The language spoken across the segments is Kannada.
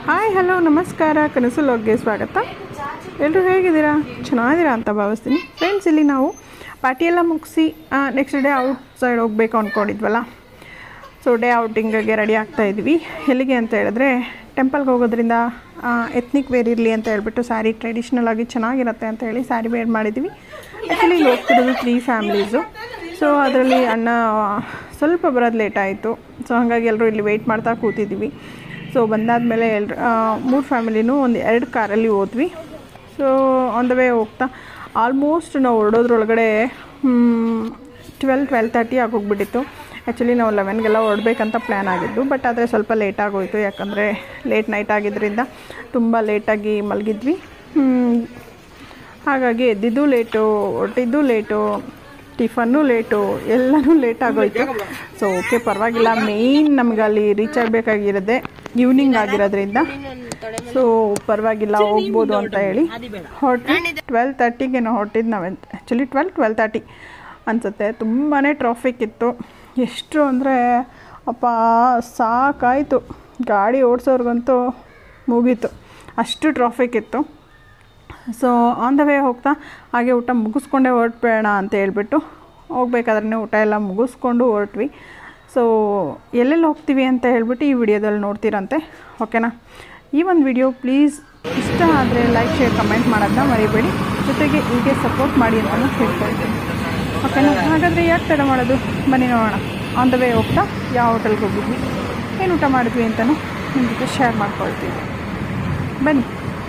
ಹಾಯ್ ಹಲೋ ನಮಸ್ಕಾರ ಕನಸು ಲಾಗ್ಗೆ ಸ್ವಾಗತ ಎಲ್ಲರೂ ಹೇಗಿದ್ದೀರಾ ಚೆನ್ನಾಗಿದ್ದೀರಾ ಅಂತ ಭಾವಿಸ್ತೀನಿ ಫ್ರೆಂಡ್ಸ್ ಇಲ್ಲಿ ನಾವು ಪಾರ್ಟಿ ಎಲ್ಲ ಮುಗಿಸಿ ನೆಕ್ಸ್ಟ್ ಡೇ ಔಟ್ ಸೈಡ್ ಹೋಗಬೇಕು ಅಂದ್ಕೊಂಡಿದ್ವಲ್ಲ ಸೊ ಡೇ ಔಟಿಂಗಿಗೆ ರೆಡಿ ಆಗ್ತಾ ಇದ್ವಿ ಎಲ್ಲಿಗೆ ಅಂತ ಹೇಳಿದ್ರೆ ಟೆಂಪಲ್ಗೆ ಹೋಗೋದ್ರಿಂದ ಎತ್ನಿಕ್ ವೇರ್ ಇರಲಿ ಅಂತ ಹೇಳ್ಬಿಟ್ಟು ಸ್ಯಾರಿ ಟ್ರೆಡಿಷ್ನಲ್ ಆಗಿ ಚೆನ್ನಾಗಿರುತ್ತೆ ಅಂತ ಹೇಳಿ ಸ್ಯಾರಿ ವೇರ್ ಮಾಡಿದ್ವಿ ಆ್ಯಕ್ಚುಲಿ ಇಲ್ಲಿ ಹೋಗ್ತಿರೋದು ತ್ರೀ ಫ್ಯಾಮ್ಲೀಸು ಸೊ ಅದರಲ್ಲಿ ಅಣ್ಣ ಸ್ವಲ್ಪ ಬರೋದು ಲೇಟ್ ಆಯಿತು ಸೊ ಹಾಗಾಗಿ ಎಲ್ಲರೂ ಇಲ್ಲಿ ವೆಯ್ಟ್ ಮಾಡ್ತಾ ಕೂತಿದ್ವಿ ಸೊ ಬಂದಾದಮೇಲೆ ಎಲ್ರು ಮೂರು ಫ್ಯಾಮಿಲಿನೂ ಒಂದು ಎರಡು ಕಾರಲ್ಲಿ ಹೋದ್ವಿ ಸೊ ಆನ್ ದ ವೇ ಹೋಗ್ತಾ ಆಲ್ಮೋಸ್ಟ್ ನಾವು ಹೊರಡೋದ್ರೊಳಗಡೆ ಟ್ವೆಲ್ ಟ್ವೆಲ್ ತರ್ಟಿ ಆಗೋಗ್ಬಿಟ್ಟಿತ್ತು ಆ್ಯಕ್ಚುಲಿ ನಾವು ಲೆವೆನ್ಗೆಲ್ಲ ಹೊರಡ್ಬೇಕಂತ ಪ್ಲ್ಯಾನ್ ಆಗಿದ್ದು ಬಟ್ ಆದರೆ ಸ್ವಲ್ಪ ಲೇಟ್ ಆಗೋಯಿತು ಯಾಕಂದರೆ ಲೇಟ್ ನೈಟ್ ಆಗಿದ್ದರಿಂದ ತುಂಬ ಲೇಟಾಗಿ ಮಲಗಿದ್ವಿ ಹ್ಮ್, ಹಾಗಾಗಿ ಎದ್ದಿದ್ದು ಲೇಟು ಹೊರಟಿದ್ದು ಲೇಟು ಟಿಫನ್ನು ಲೇಟು ಎಲ್ಲನೂ ಲೇಟ್ ಆಗೋಯ್ತು ಸೊ ಓಕೆ ಪರವಾಗಿಲ್ಲ ಮೇಯ್ನ್ ನಮ್ಗೆ ಅಲ್ಲಿ ರೀಚ್ ಆಗಬೇಕಾಗಿರೋದೆ ಈವ್ನಿಂಗ್ ಆಗಿರೋದ್ರಿಂದ ಸೊ ಪರವಾಗಿಲ್ಲ ಹೋಗ್ಬೋದು ಅಂತ ಹೇಳಿ ಹೊರಟ್ವಿ ಟ್ವೆಲ್ ತರ್ಟಿಗೆ ನಾವು ಹೊರಟಿದ್ದು ನಾವು ಆ್ಯಕ್ಚುಲಿ ಟ್ವೆಲ್ ಟ್ವೆಲ್ ತರ್ಟಿ ಅನಿಸುತ್ತೆ ತುಂಬಾ ಟ್ರಾಫಿಕ್ ಇತ್ತು ಎಷ್ಟು ಅಂದರೆ ಅಪ್ಪ ಸಾಕಾಯಿತು ಗಾಡಿ ಓಡಿಸೋರ್ಗಂತೂ ಮುಗೀತು ಅಷ್ಟು ಟ್ರಾಫಿಕ್ ಇತ್ತು ಸೊ ಆನ್ ದ ವೇ ಹೋಗ್ತಾ ಹಾಗೆ ಊಟ ಮುಗಿಸ್ಕೊಂಡೇ ಹೊರಟ್ಬೇಡ ಅಂತ ಹೇಳ್ಬಿಟ್ಟು ಹೋಗ್ಬೇಕಾದ್ರೆ ಊಟ ಎಲ್ಲ ಮುಗಿಸ್ಕೊಂಡು ಹೊರಟ್ವಿ ಸೊ ಎಲ್ಲೆಲ್ಲಿ ಹೋಗ್ತೀವಿ ಅಂತ ಹೇಳ್ಬಿಟ್ಟು ಈ ವಿಡಿಯೋದಲ್ಲಿ ನೋಡ್ತೀರಂತೆ ಓಕೆನಾ ಈ ಒಂದು ವಿಡಿಯೋ ಪ್ಲೀಸ್ ಇಷ್ಟ ಆದರೆ ಲೈಕ್ ಶೇರ್ ಕಮೆಂಟ್ ಮಾಡೋದನ್ನ ಮರಿಬೇಡಿ ಜೊತೆಗೆ ಹೀಗೆ ಸಪೋರ್ಟ್ ಮಾಡಿ ಅಂತಲೂ ಕೇಳ್ಕೊಳ್ತೀನಿ ಓಕೆನಾ ಹಾಗಾದರೆ ಯಾಕೆ ತಡ ಮಾಡೋದು ಬನ್ನಿ ನೋಡೋಣ ಆನ್ ದ ವೇ ಹೋಗ್ತಾ ಯಾವ ಹೋಟೆಲ್ಗೆ ಹೋಗಿದ್ವಿ ಏನು ಊಟ ಮಾಡಿದ್ವಿ ಅಂತಲೂ ನಿಮ್ಮ ಜೊತೆ ಶೇರ್ ಮಾಡ್ಕೊಳ್ತೀನಿ ಬನ್ನಿ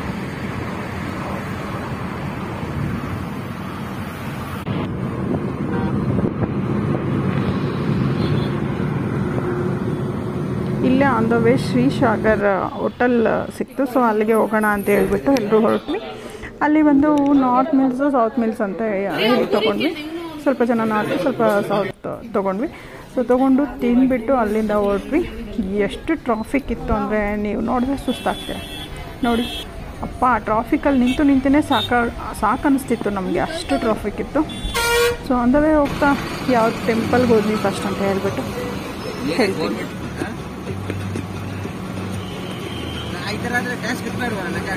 ಇಲ್ಲೇ on the way Shri Sagar hotel ಸಿಕ್ತು ಸೊ ಅಲ್ಲಿಗೆ ಹೋಗೋಣ ಅಂತ ಹೇಳ್ಬಿಟ್ಟು ಎಲ್ಲರೂ ಹೊರಟ್ವಿ ಅಲ್ಲಿ ಒಂದು ನಾರ್ತ್ ಮಿಲ್ಸು ಸೌತ್ ಮಿಲ್ಸ್ ಅಂತ ಹೇಳಿ ತೊಗೊಂಡ್ವಿ ಸ್ವಲ್ಪ ಜನ ನಾರ್ತ್ ಸ್ವಲ್ಪ ಸೌತ್ ತೊಗೊಂಡ್ವಿ ಸೊ ತೊಗೊಂಡು ತಿಂದ್ಬಿಟ್ಟು ಅಲ್ಲಿಂದ ಹೊರಟ್ವಿ ಎಷ್ಟು ಟ್ರಾಫಿಕ್ ಇತ್ತು ಅಂದರೆ ನೀವು ನೋಡಿದ್ರೆ ಸುಸ್ತಾಗ್ತೀರ ನೋಡಿ ಅಪ್ಪ ಟ್ರಾಫಿಕಲ್ಲಿ ನಿಂತು ನಿಂತೇ ಸಾಕ ಸಾಕು ಅನಿಸ್ತಿತ್ತು ನಮಗೆ ಅಷ್ಟು ಟ್ರಾಫಿಕ್ ಇತ್ತು ಸೊ ಆನ್ ದ ವೇ ಹೋಗ್ತಾ ಯಾವ ಟೆಂಪಲ್ಗೆ ಹೋದ್ವಿ ಫಸ್ಟ್ ಅಂತ ಹೇಳ್ಬಿಟ್ಟು ಹೇಳ್ತೀನಿ ಈ ಥರ ಆದರೆ ಟ್ಯಾಕ್ಸ್ ಕಟ್ಟಬೇಡುವ ನನಗೆ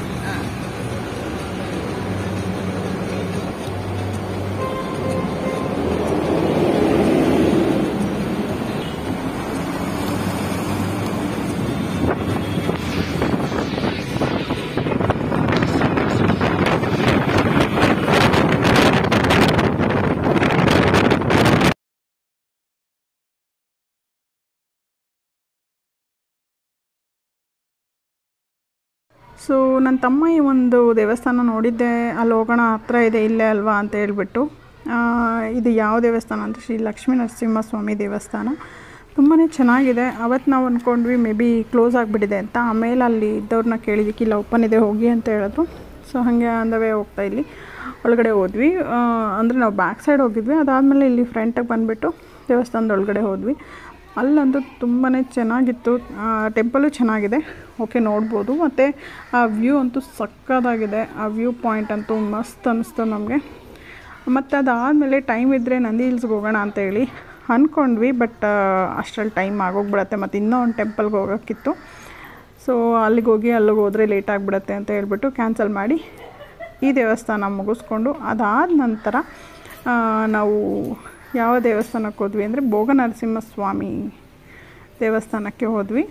ಸೊ ನನ್ನ ತಮ್ಮ ಈ ಒಂದು ದೇವಸ್ಥಾನ ನೋಡಿದ್ದೆ ಅಲ್ಲಿ ಹೋಗೋಣ ಹತ್ರ ಇದೆ ಇಲ್ಲೇ ಅಲ್ವಾ ಅಂತ ಹೇಳ್ಬಿಟ್ಟು ಆ, ಇದು ಯಾವ ದೇವಸ್ಥಾನ ಅಂತ ಶ್ರೀ ಲಕ್ಷ್ಮೀ ನರಸಿಂಹಸ್ವಾಮಿ ದೇವಸ್ಥಾನ ತುಂಬಾ ಚೆನ್ನಾಗಿದೆ ಅವತ್ತು ನಾವು ಅಂದ್ಕೊಂಡ್ವಿ ಮೇ ಬಿ ಕ್ಲೋಸ್ ಆಗಿಬಿಟ್ಟಿದೆ ಅಂತ ಆಮೇಲೆ ಅಲ್ಲಿ ಇದ್ದವ್ರನ್ನ ಕೇಳಿದ್ದಕ್ಕೆ ಇಲ್ಲ ಓಪನ್ ಇದೆ ಹೋಗಿ ಅಂತ ಹೇಳಿದ್ರು ಸೊ ಹಾಗೆ ಅಂದವೇ ಹೋಗ್ತಾ ಇಲ್ಲಿ ಒಳಗಡೆ ಹೋದ್ವಿ ಅಂದರೆ ನಾವು ಬ್ಯಾಕ್ ಸೈಡ್ ಹೋಗಿದ್ವಿ ಅದಾದಮೇಲೆ ಇಲ್ಲಿ ಫ್ರಂಟಿಗೆ ಬಂದುಬಿಟ್ಟು ದೇವಸ್ಥಾನದ ಒಳಗಡೆ ಹೋದ್ವಿ ಅಲ್ಲಂತೂ ತುಂಬಾ ಚೆನ್ನಾಗಿತ್ತು ಟೆಂಪಲು ಚೆನ್ನಾಗಿದೆ ಓಕೆ ನೋಡ್ಬೋದು ಮತ್ತು ಆ ವ್ಯೂ ಅಂತೂ ಸಕ್ಕದಾಗಿದೆ ಆ ವ್ಯೂ ಪಾಯಿಂಟ್ ಅಂತೂ ಮಸ್ತ್ ಅನ್ನಿಸ್ತು ನಮಗೆ ಮತ್ತು ಅದಾದಮೇಲೆ ಟೈಮ್ ಇದ್ದರೆ ನಂದಿ ಹಿಲ್ಸ್ಗೆ ಹೋಗೋಣ ಅಂತೇಳಿ ಅಂದ್ಕೊಂಡ್ವಿ ಬಟ್ ಅಷ್ಟರಲ್ಲಿ ಟೈಮ್ ಆಗೋಗ್ಬಿಡತ್ತೆ ಮತ್ತು ಇನ್ನೂ ಒಂದು ಟೆಂಪಲ್ಗೆ ಹೋಗೋಕ್ಕಿತ್ತು ಸೊ ಅಲ್ಲಿಗೆ ಹೋಗಿ ಅಲ್ಲಿಗೆ ಹೋದರೆ ಲೇಟ್ ಆಗಿಬಿಡತ್ತೆ ಅಂತ ಹೇಳ್ಬಿಟ್ಟು ಕ್ಯಾನ್ಸಲ್ ಮಾಡಿ ಈ ದೇವಸ್ಥಾನ ಮುಗಿಸ್ಕೊಂಡು ಅದಾದ ನಂತರ ಆ, ನಾವು ಯಾವ ದೇವಸ್ಥಾನಕ್ಕೆ ಹೋದ್ವಿ ಅಂದರೆ ಭೋಗನರಸಿಂಹಸ್ವಾಮಿ ದೇವಸ್ಥಾನಕ್ಕೆ ಹೋದ್ವಿ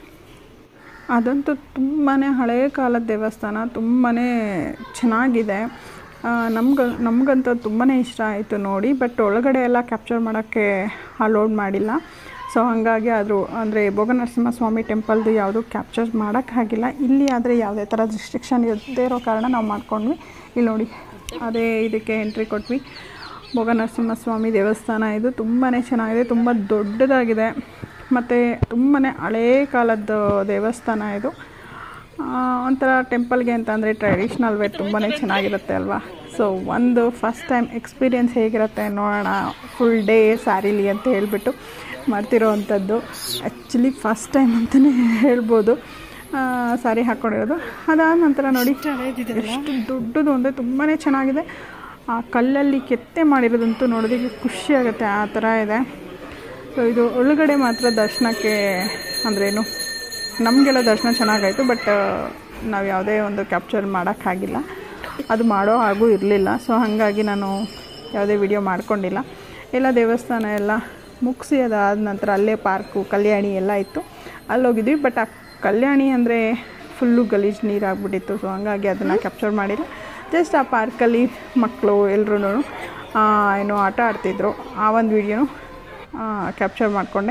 ಅದಂತೂ ತುಂಬಾ ಹಳೆಯ ಕಾಲದ ದೇವಸ್ಥಾನ ತುಂಬಾ ಚೆನ್ನಾಗಿದೆ ನಮ್ಗೆ ನಮಗಂತೂ ತುಂಬಾ ಇಷ್ಟ ಆಯಿತು ನೋಡಿ ಬಟ್ ಒಳಗಡೆ ಎಲ್ಲ ಕ್ಯಾಪ್ಚರ್ ಮಾಡೋಕ್ಕೆ ಅಲೋಡ್ ಮಾಡಿಲ್ಲ ಸೊ ಹಾಗಾಗಿ ಅದು ಅಂದರೆ ಭೋಗನರಸಿಂಹಸ್ವಾಮಿ ಟೆಂಪಲ್ದು ಯಾವುದು ಕ್ಯಾಪ್ಚರ್ ಮಾಡೋಕ್ಕಾಗಿಲ್ಲ ಇಲ್ಲಿ ಆದರೆ ಯಾವುದೇ ಥರ ರಿಸ್ಟ್ರಿಕ್ಷನ್ ಇರದೇ ಇರೋ ಕಾರಣ ನಾವು ಮಾಡ್ಕೊಂಡ್ವಿ ಇಲ್ಲಿ ನೋಡಿ ಅದೇ ಇದಕ್ಕೆ ಎಂಟ್ರಿ ಕೊಟ್ವಿ ಭೋಗನರಸಿಂಹಸ್ವಾಮಿ ದೇವಸ್ಥಾನ ಇದು ತುಂಬಾ ಚೆನ್ನಾಗಿದೆ ತುಂಬ ದೊಡ್ಡದಾಗಿದೆ ಮತ್ತು ತುಂಬಾ ಹಳೇ ಕಾಲದ ದೇವಸ್ಥಾನ ಇದು ಆ, ಒಂಥರ ಟೆಂಪಲ್ಗೆ ಅಂತ ಅಂದರೆ ಟ್ರೆಡಿಷ್ನಲ್ ವೇರ್ ತುಂಬಾ ಚೆನ್ನಾಗಿರುತ್ತೆ ಅಲ್ವಾ ಸೊ ಒಂದು ಫಸ್ಟ್ ಟೈಮ್ ಎಕ್ಸ್ಪೀರಿಯೆನ್ಸ್ ಹೇಗಿರುತ್ತೆ ನೋಡೋಣ ಫುಲ್ ಡೇ ಸ್ಯಾರಿಲಿ ಅಂತ ಹೇಳ್ಬಿಟ್ಟು ಮಾಡ್ತಿರೋ ಅಂಥದ್ದು ಆ್ಯಕ್ಚುಲಿ ಫಸ್ಟ್ ಟೈಮ್ ಅಂತಲೇ ಹೇಳ್ಬೋದು ಸ್ಯಾರಿ ಹಾಕ್ಕೊಂಡಿರೋದು ಅದಾದ ನಂತರ ನೋಡಿ ಎಷ್ಟು ದೊಡ್ಡದು ಅಂದರೆ ತುಂಬಾ ಚೆನ್ನಾಗಿದೆ ಆ ಕಲ್ಲಲ್ಲಿ ಕೆತ್ತೆ ಮಾಡಿರೋದಂತೂ ನೋಡೋದಕ್ಕೆ ಖುಷಿ ಆಗುತ್ತೆ ಆ ಥರ ಇದೆ ಸೊ ಇದು ಒಳಗಡೆ ಮಾತ್ರ ದರ್ಶನಕ್ಕೆ ಅಂದ್ರೇನು ನಮಗೆಲ್ಲ ದರ್ಶನ ಚೆನ್ನಾಗಾಯಿತು ಬಟ್ ನಾವು ಯಾವುದೇ ಒಂದು ಕ್ಯಾಪ್ಚರ್ ಮಾಡೋಕ್ಕಾಗಿಲ್ಲ ಅದು ಮಾಡೋ ಹಾಗೂ ಇರಲಿಲ್ಲ ಸೊ ಹಾಗಾಗಿ ನಾನು ಯಾವುದೇ ವಿಡಿಯೋ ಮಾಡ್ಕೊಂಡಿಲ್ಲ ಎಲ್ಲ ದೇವಸ್ಥಾನ ಎಲ್ಲ ಮುಗಿಸಿ ಅದಾದ ನಂತರ ಅಲ್ಲೇ ಪಾರ್ಕು ಕಲ್ಯಾಣಿ ಎಲ್ಲ ಇತ್ತು ಅಲ್ಲಿ ಹೋಗಿದ್ವಿ ಬಟ್ ಆ ಕಲ್ಯಾಣಿ ಅಂದರೆ ಫುಲ್ಲು ಗಲೀಜು ನೀರು ಆಗ್ಬಿಟ್ಟಿತ್ತು ಸೊ ಹಂಗಾಗಿ ಅದನ್ನು ಕ್ಯಾಪ್ಚರ್ ಮಾಡಿಲ್ಲ ಜಸ್ಟ್ ಆ ಪಾರ್ಕಲ್ಲಿ ಮಕ್ಕಳು ಎಲ್ಲರೂ ಏನೋ ಆಟ ಆಡ್ತಿದ್ರು ಆ ಒಂದು ವಿಡಿಯೋನು ಕ್ಯಾಪ್ಚರ್ ಮಾಡಿಕೊಂಡೆ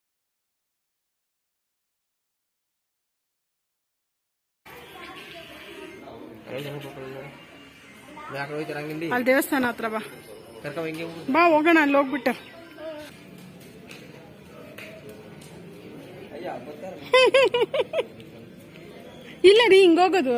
ಯಾಕೆ ಹೋಯ್ತಾರ ಹಂಗಿಂದಿ ಅಲ್ಲಿ ದೇವಸ್ಥಾನ ಹತ್ರ ಬಾ ಕರ್ಕೊಂಡ್ ಹಿಂಗೆ ಹೋಗು. ಬಾ ಹೋಗೋಣ ಅಲ್ಲಿ ಹೋಗ್ಬಿಟ್ಟು ಇಲ್ಲ ರೀ ಹಿಂಗೆ ಹೋಗೋದು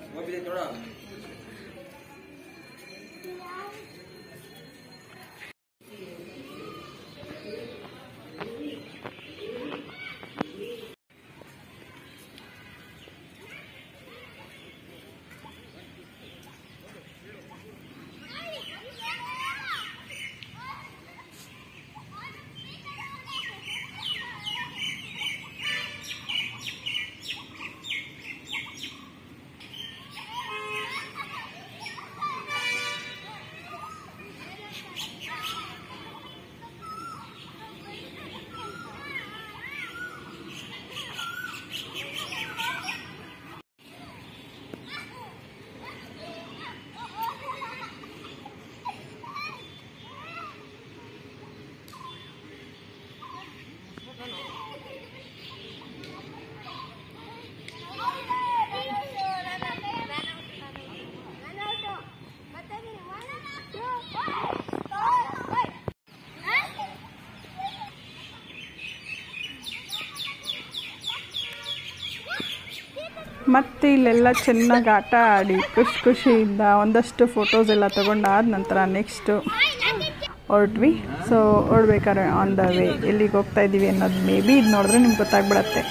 ಮತ್ತು ಇಲ್ಲೆಲ್ಲ ಚೆನ್ನಾಗಿ ಆಟ ಆಡಿ ಖುಷಿ ಖುಷಿಯಿಂದ ಒಂದಷ್ಟು ಫೋಟೋಸ್ ಎಲ್ಲ ತೊಗೊಂಡಾದ ನಂತರ ನೆಕ್ಸ್ಟು ಹೊರಟ್ವಿ ಸೊ ಹೊರಡ್ಬೇಕಾದ್ರೆ ಆನ್ ದ ವೇ ಎಲ್ಲಿಗೆ ಹೋಗ್ತಾ ಇದ್ದೀವಿ ಅನ್ನೋದು ಮೇ ಬಿ ಇದು ನೋಡಿದ್ರೆ ನಿಮ್ಗೆ ಗೊತ್ತಾಗ್ಬಿಡತ್ತೆ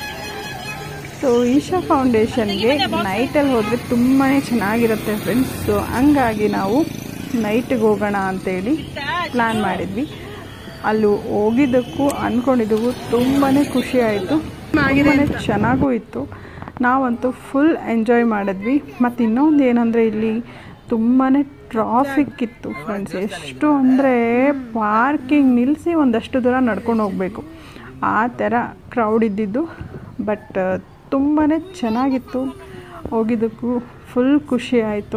ಸೊ ಈಶಾ ಫೌಂಡೇಶನ್ಗೆ ನೈಟಲ್ಲಿ ಹೋದರೆ ತುಂಬಾ ಚೆನ್ನಾಗಿರುತ್ತೆ ಫ್ರೆಂಡ್ಸ್ ಸೊ ಹಂಗಾಗಿ ನಾವು ನೈಟಿಗೆ ಹೋಗೋಣ ಅಂತೇಳಿ ಪ್ಲ್ಯಾನ್ ಮಾಡಿದ್ವಿ ಅಲ್ಲಿ ಹೋಗಿದ್ದಕ್ಕೂ ಅಂದ್ಕೊಂಡಿದ್ದಕ್ಕೂ ತುಂಬಾ ಖುಷಿ ಆಯಿತು ತುಂಬಾ ಚೆನ್ನಾಗೂ ಇತ್ತು ನಾವಂತೂ ಫುಲ್ ಎಂಜಾಯ್ ಮಾಡಿದ್ವಿ ಮತ್ತು ಇನ್ನೊಂದು ಏನಂದರೆ ಇಲ್ಲಿ ತುಂಬಾ ಟ್ರಾಫಿಕ್ ಇತ್ತು ಫ್ರೆಂಡ್ಸ್ ಎಷ್ಟು ಅಂದರೆ ಪಾರ್ಕಿಂಗ್ ನಿಲ್ಲಿಸಿ ಒಂದಷ್ಟು ದೂರ ನಡ್ಕೊಂಡು ಹೋಗಬೇಕು ಆ ಥರ ಕ್ರೌಡ್ ಇದ್ದಿದ್ದು ಬಟ್ ತುಂಬಾ ಚೆನ್ನಾಗಿತ್ತು ಹೋಗಿದ್ದಕ್ಕೂ ಫುಲ್ ಖುಷಿ ಆಯಿತು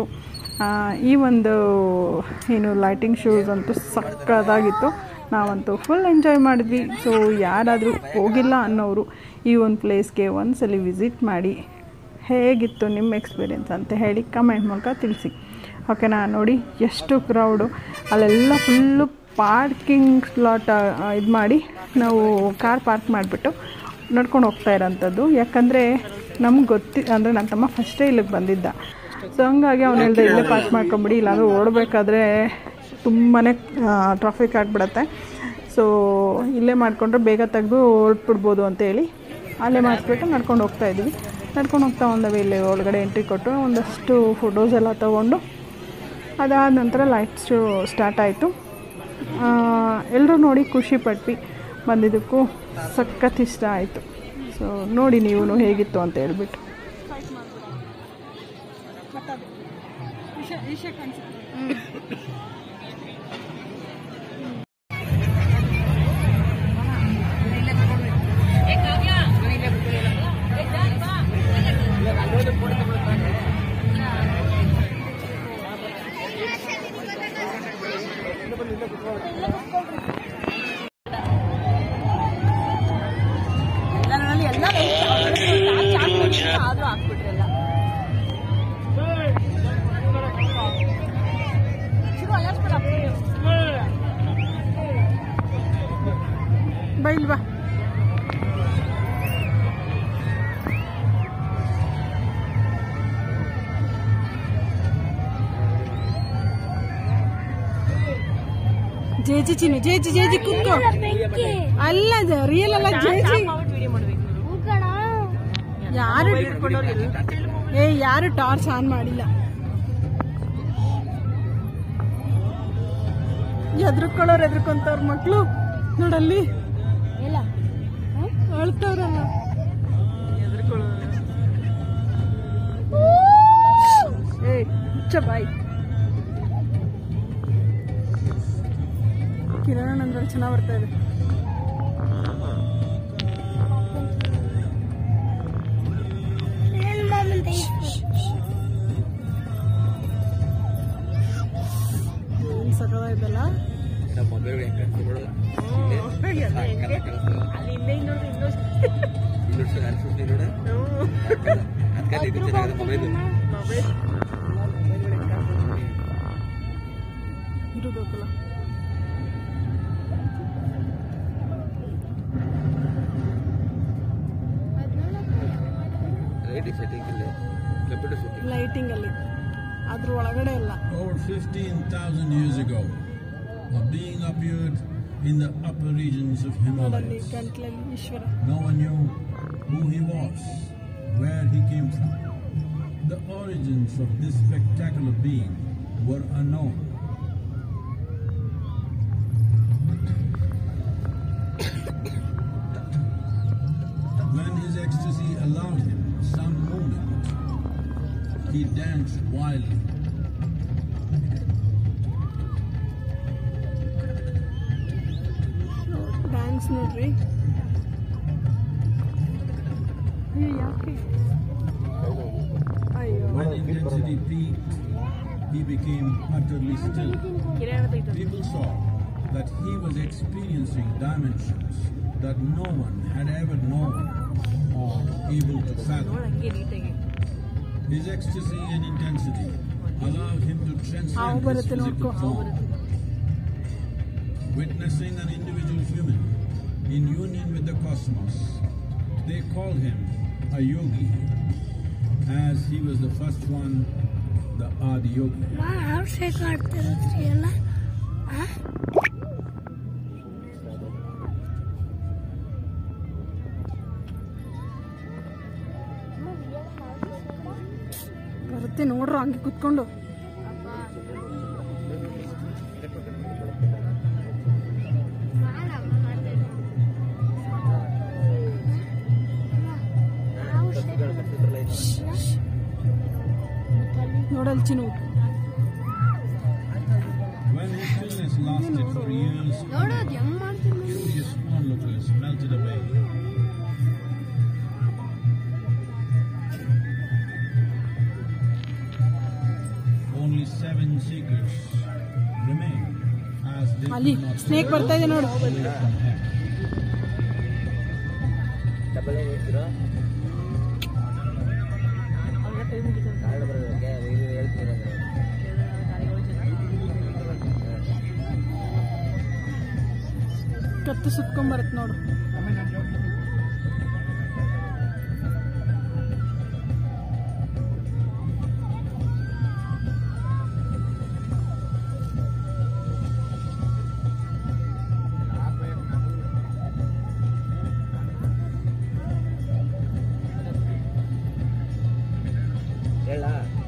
ಈ ಒಂದು ಏನು ಲೈಟಿಂಗ್ ಶೋಸ್ ಅಂತೂ ಸಕ್ಕದಾಗಿತ್ತು ನಾವಂತೂ ಫುಲ್ ಎಂಜಾಯ್ ಮಾಡಿದ್ವಿ ಸೊ ಯಾರಾದರೂ ಹೋಗಿಲ್ಲ ಅನ್ನೋರು ಈ ಒಂದು ಪ್ಲೇಸ್ಗೆ ಒಂದ್ಸಲಿ ವಿಸಿಟ್ ಮಾಡಿ ಹೇಗಿತ್ತು ನಿಮ್ಮ ಎಕ್ಸ್ಪೀರಿಯೆನ್ಸ್ ಅಂತ ಹೇಳಿ ಕಮೆಂಟ್ ಮೂಲಕ ತಿಳಿಸಿ ಓಕೆನಾ ನೋಡಿ ಎಷ್ಟು ಕ್ರೌಡು ಅಲ್ಲೆಲ್ಲ ಫುಲ್ಲು ಪಾರ್ಕಿಂಗ್ ಸ್ಲಾಟ್ ಇದು ಮಾಡಿ ನಾವು ಕಾರ್ ಪಾರ್ಕ್ ಮಾಡಿಬಿಟ್ಟು ನಡ್ಕೊಂಡು ಹೋಗ್ತಾ ಇರೋಂಥದ್ದು ಯಾಕಂದರೆ ನಮ್ಗೆ ಗೊತ್ತಿ ಅಂದರೆ ನನ್ನ ತಮ್ಮ ಫಸ್ಟೇ ಇಲ್ಲಿಗೆ ಬಂದಿದ್ದ ಸೊ ಹಂಗಾಗಿ ಅವ್ನು ಹೇಳ್ದೆ ಇಲ್ಲೇ ಪಾರ್ಕ್ ಮಾಡ್ಕೊಂಬಿಡಿ ಇಲ್ಲಾಂದ್ರೆ ಓಡಬೇಕಾದ್ರೆ ತುಂಬಾ ಟ್ರಾಫಿಕ್ ಆಗಿಬಿಡತ್ತೆ ಸೊ ಇಲ್ಲೇ ಮಾಡಿಕೊಂಡ್ರೆ ಬೇಗ ತೆಗೆದು ಹೊರಟ್ಬಿಡ್ಬೋದು ಅಂತೇಳಿ ಅಲ್ಲೇ ಮಾಡಿಸ್ಬಿಟ್ಟು ನಡ್ಕೊಂಡು ಹೋಗ್ತಾ ಇದ್ವಿ ನಡ್ಕೊಂಡು ಹೋಗ್ತಾ ಒಂದವೆ ಇಲ್ಲಿ ಒಳಗಡೆ ಎಂಟ್ರಿ ಕೊಟ್ಟು ಒಂದಷ್ಟು ಫೋಟೋಸ್ ಎಲ್ಲ ತೊಗೊಂಡು ಅದಾದ ನಂತರ ಲೈಟ್ ಶೋ ಸ್ಟಾರ್ಟ್ ಆಯಿತು ಎಲ್ಲರೂ ನೋಡಿ ಖುಷಿ ಪಟ್ವಿ ಬಂದಿದ್ದಕ್ಕೂ ಸಖತ್ ಇಷ್ಟ ಆಯಿತು ಸೊ ನೋಡಿ ನೀವು ಹೇಗಿತ್ತು ಅಂತ ಹೇಳ್ಬಿಟ್ಟು ಬಾ ಇಲ್ಲಿ ಬಾ ಜೇಜಿ ಚಿನ್ನು ಜೇಜಿ ಜೇಜಿ ಕುತ್ಕೋ ಅಲ್ಲ ರಿಯಲ್ ಅಲ್ಲ ಜೇಜಿ ಯಾರು ಏ ಯಾರು ಟಾರ್ಚ್ ಆನ್ ಮಾಡಿಲ್ಲ ಎದ್ರುಕೊಳ್ಳೋರು ಎದ್ರುಕೊಂತವ್ರ ಮಕ್ಳು ನೋಡಲ್ಲಿ ಅಳ್ತವ್ರಲ್ಲ ಮುಚ್ಚ ಬಾಯ್ ಕಿರಣ ಅಂದ್ರೆ ಚೆನ್ನಾಗಿ ಬರ್ತಾ ಇದೆ ಏನ್ ಸಕಲಾಯ್ತಲ್ಲ ನಮ್ಮ ಮೊಬೈಲ್ ಹೆಂಗ್ ಕಾಣಿಸ್ತು ಇನ್ನೊಂದು ಅನ್ಸುತ್ತೆ ನೋಡ ಅದಕ್ಕೆ ಇದು ಚೆನ್ನಾಗಿದೆ ಮೊಬೈಲ್ ಇರುದಕ್ಕಲ್ಲ ರೈಟ್ ಸೆಟ್ಟಿಂಗ್ ಇಲ್ಲ ಕಂಪ್ಯೂಟರ್ ಸೆಟ್ಟಿಂಗ್ ಲೈಟಿಂಗ್ ಅಲ್ಲಿ ಅದ್ರ ಒಳಗಡೆ ಇಲ್ಲ over 15,000 years ago, of being appeared in the upper regions of ಅಲ್ಲಿ Himalayas. ಗಂಟ್ಲಲ್ಲಿ Ishwara No one knew who he was, where he came from. The origins of this spectacular being were unknown. When his ecstasy allowed him some movement, he danced wildly. Dance ನೋಡ್ರಿ ಅಯ್ಯೋ ಯಾಕೆ ಅಯ್ಯೋ When intensity peaked, he became utterly still. People saw that he was experiencing dimensions that no one had ever known or able to fathom. His ecstasy and intensity allowed him to ಹಾವು transcend his ಬರುತ್ತೆ ನೋಡ್ಕೊ physical ಹಾವು form. ಬರುತ್ತೆ Witnessing an individual human in union with the cosmos, they call him a yogi, as he was the first one, the Adi Yogi. ಅಭಿಷೇಕ ಆಡ್ತಿರತ್ರಿ ಎಲ್ಲ ಬರುತ್ತೆ ನೋಡ್ರು ಹಂಗೆ ಕುತ್ಕೊಂಡು ನೋಡಲ್ Chinnu When his stillness lasted for years, ನೋಡೋದು ಹೆಂಗ್ ಮಾಡ್ತೀನಿ curious onlookers melted away. Only seven seekers remained as they ಅಲ್ಲಿ could not ಸ್ನೇಕ್ ಬರ್ತಾ ಇದೆ ನೋಡು away from him. ಡಬಲ್ ಏನು ಹೇಳ್ತೀರಾ ಕಾರಣ ಬರೋದಕ್ಕೆ ಇದು ಹೇಳ್ತೀನಿ ಕತ್ತು ಸುತ್ಕೊಂಡ್ ಬರುತ್ತೆ ನೋಡು ಹೇಳ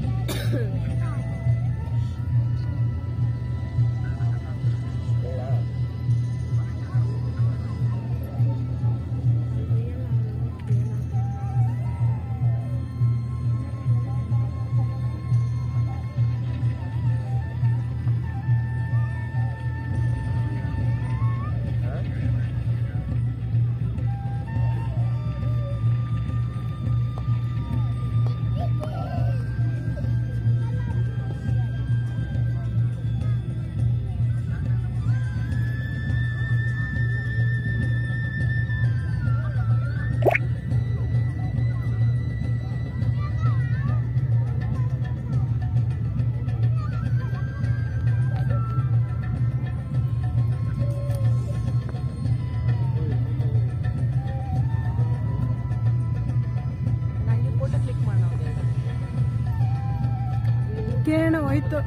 ಕಿರಣ ಹೋಯ್ತು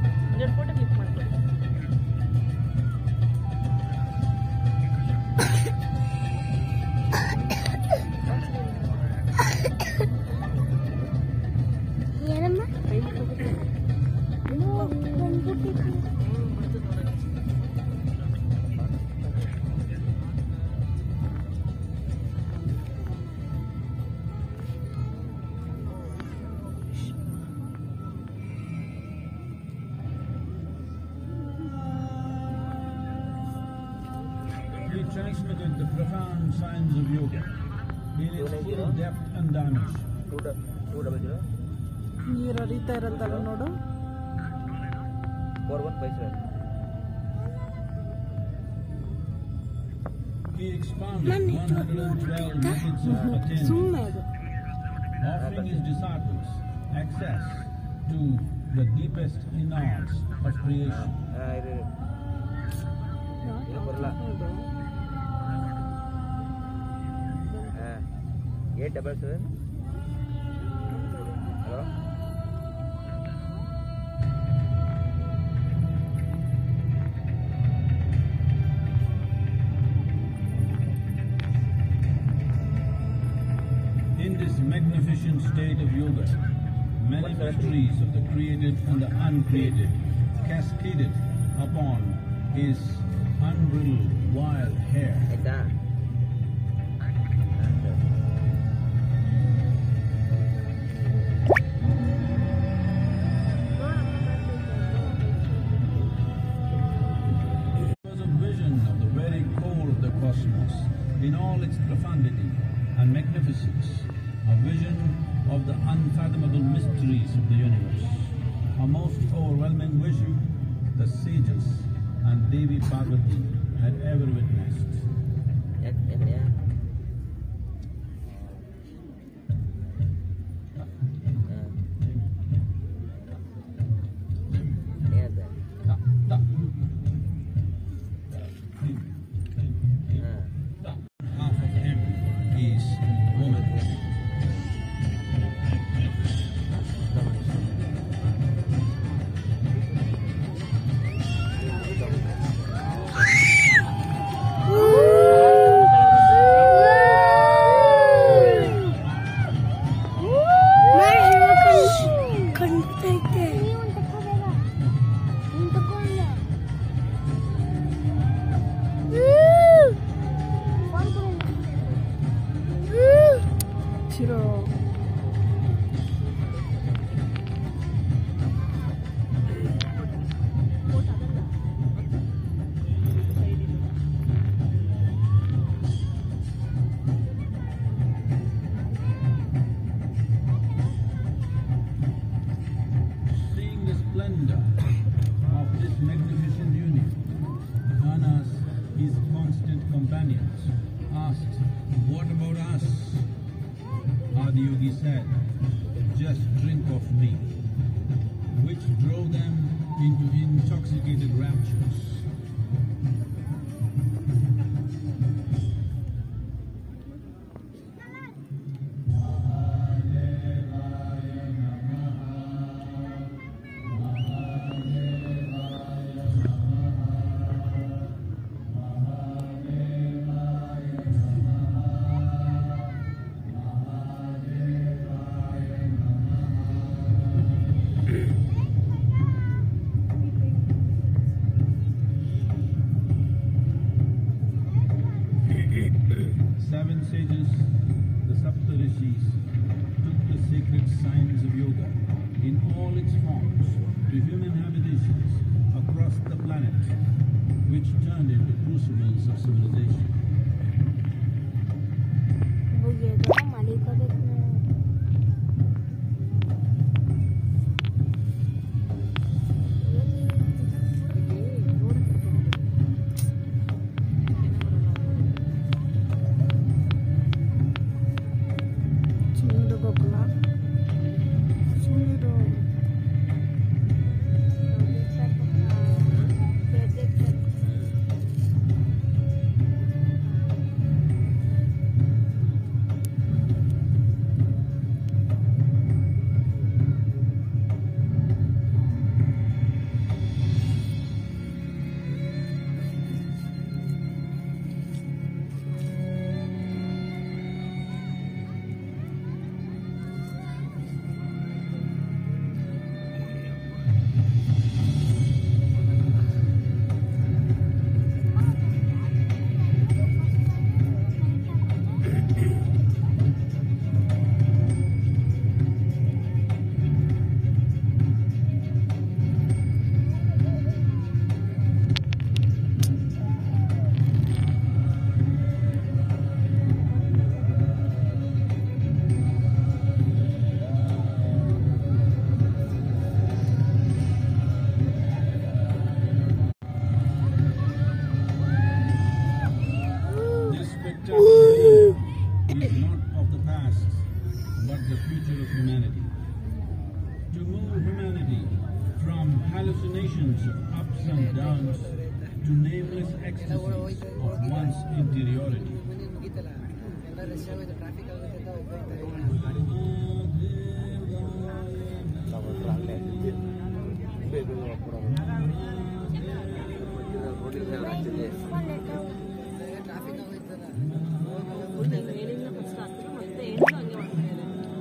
ಏನಮ್ಮ ಬಂದ್ಬಿಟ್ಟಿತ್ತು transmitted the profound science of yoga in its full depth and dimension. Two two double zero ನೀರು ಹರಿತಾ ಇರುತ್ತಲ್ಲ ನೋಡು four one five seven He expounded 112 methods of attainment, ಸುಮ್ಮನೆ ಅದು Ah, offering his disciples access to the deepest innards of creation. ಹಾಂ ಇರಿ ಏನು ಬರಲ್ಲ ಹಾಂ eight double seven hello In this magnificent state of yoga, many mysteries of the created and the uncreated cascaded upon his unbridled wild hair. ಆಯ್ತಾ It was a vision of the very core of the cosmos in all its profundity and magnificence, a vision of the unfathomable mysteries of the universe, a most overwhelming vision the sages and Devi Parvati had ever witnessed. ಯಾಕೆ ಯಾಕಡೆಯಾ ಏನಂತ ಹಾಂ Half of him is woman. ಕಣ್ತೈತೆ ಚಿರೋ Seeing the splendor of this magnificent union, Anas, his constant companions, asked, What about us? Adiyogi said, Just drink of me, which drove them into intoxicated raptures. Seven sages, the Saptarishis, took the sacred science of yoga in all its forms to human habitations across the planet, which turned into crucibles of civilization. ಮಲಿಕೋಬೇಕು ಸುಮ್ಮನೆ ಗೋಕುಲ ಸುಮ್ಮನಿರು to move humanity from hallucinations of ups and downs to nameless ecstasies of one's interiority. ಏನಿಲ್ಲ ಫಸ್ಟ್ ಹತ್ತಿರ ಮತ್ತೆ ಏನಿಲ್ಲ ಹಂಗೆ ಮಾಡ್ತಾರೆ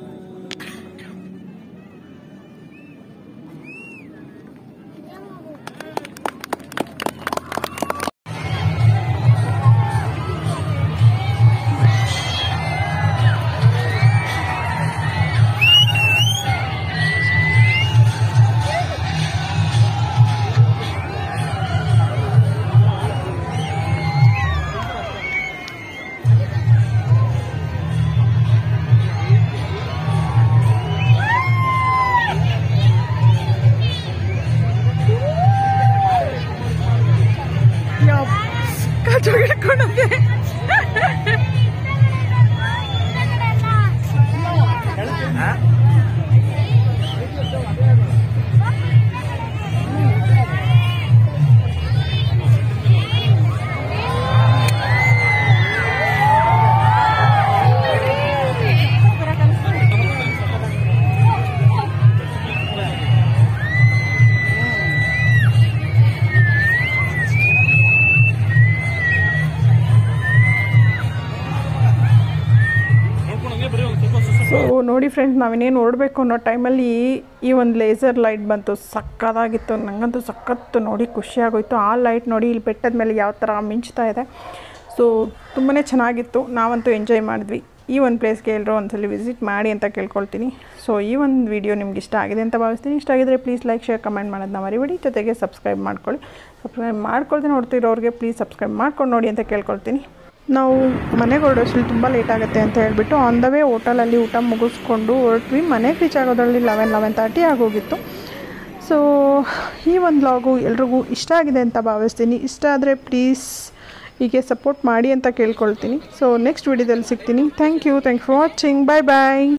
ಸೊ ನೋಡಿ ಫ್ರೆಂಡ್ಸ್ ನಾವಿನ್ನೇನು ನೋಡಬೇಕು ಅನ್ನೋ ಟೈಮಲ್ಲಿ ಈ ಒಂದು ಲೇಸರ್ ಲೈಟ್ ಬಂತು ಸಕ್ಕತ್ತಾಗಿತ್ತು ನನಗಂತೂ ಸಖತ್ತು ನೋಡಿ ಖುಷಿಯಾಗೋಯ್ತು ಆ ಲೈಟ್ ನೋಡಿ ಇಲ್ಲಿ ಬೆಟ್ಟದ ಮೇಲೆ ಯಾವ ಥರ ಮಿಂಚ್ತಾ ಇದೆ ಸೊ ತುಂಬಾ ಚೆನ್ನಾಗಿತ್ತು ನಾವಂತೂ ಎಂಜಾಯ್ ಮಾಡಿದ್ವಿ ಈ ಒಂದು ಪ್ಲೇಸ್ಗೆ ಎಲ್ಲರೂ ಒಂದ್ಸಲಿ ವಿಸಿಟ್ ಮಾಡಿ ಅಂತ ಕೇಳ್ಕೊಳ್ತೀನಿ ಸೊ ಈ ಒಂದು ವಿಡಿಯೋ ನಿಮ್ಗೆ ಇಷ್ಟ ಆಗಿದೆ ಅಂತ ಭಾವಿಸ್ತೀನಿ ಇಷ್ಟ ಆಗಿದ್ರೆ ಪ್ಲೀಸ್ ಲೈಕ್ ಶೇರ್ ಕಮೆಂಟ್ ಮಾಡೋದನ್ನ ಮರಿಬೇಡಿ ಜೊತೆಗೆ ಸಬ್ಸ್ಕ್ರೈಬ್ ಮಾಡ್ಕೊಳ್ಳಿ ಸಬ್ಸ್ಕ್ರೈಬ್ ಮಾಡ್ಕೊಳ್ತೀನಿ ನೋಡ್ತಿರೋರಿಗೆ ಪ್ಲೀಸ್ ಸಬ್ಸ್ಕ್ರೈಬ್ ಮಾಡ್ಕೊಂಡು ನೋಡಿ ಅಂತ ಕೇಳ್ಕೊಳ್ತೀನಿ ನಾವು ಮನೆಗೆ ಹೊರಡೋಷ್ಟ್ರಲ್ಲಿ ತುಂಬ ಲೇಟ್ ಆಗುತ್ತೆ ಅಂತ ಹೇಳ್ಬಿಟ್ಟು ಆನ್ ದ ವೇ ಹೋಟೆಲಲ್ಲಿ ಊಟ ಮುಗಿಸ್ಕೊಂಡು ಹೊರಟ್ವಿ ಮನೆಗೆ ರೀಚ್ ಆಗೋದ್ರಲ್ಲಿ ಲೆವೆನ್ ಲೆವೆನ್ ತರ್ಟಿ ಆಗೋಗಿತ್ತು ಸೊ ಈ ಒಂದು ಲಾಗು ಎಲ್ರಿಗೂ ಇಷ್ಟ ಆಗಿದೆ ಅಂತ ಭಾವಿಸ್ತೀನಿ ಇಷ್ಟ ಆದರೆ ಪ್ಲೀಸ್ ಹೀಗೆ ಸಪೋರ್ಟ್ ಮಾಡಿ ಅಂತ ಕೇಳ್ಕೊಳ್ತೀನಿ ಸೊ ನೆಕ್ಸ್ಟ್ ವಿಡಿಯೋದಲ್ಲಿ ಸಿಗ್ತೀನಿ thank you thank for watching bye bye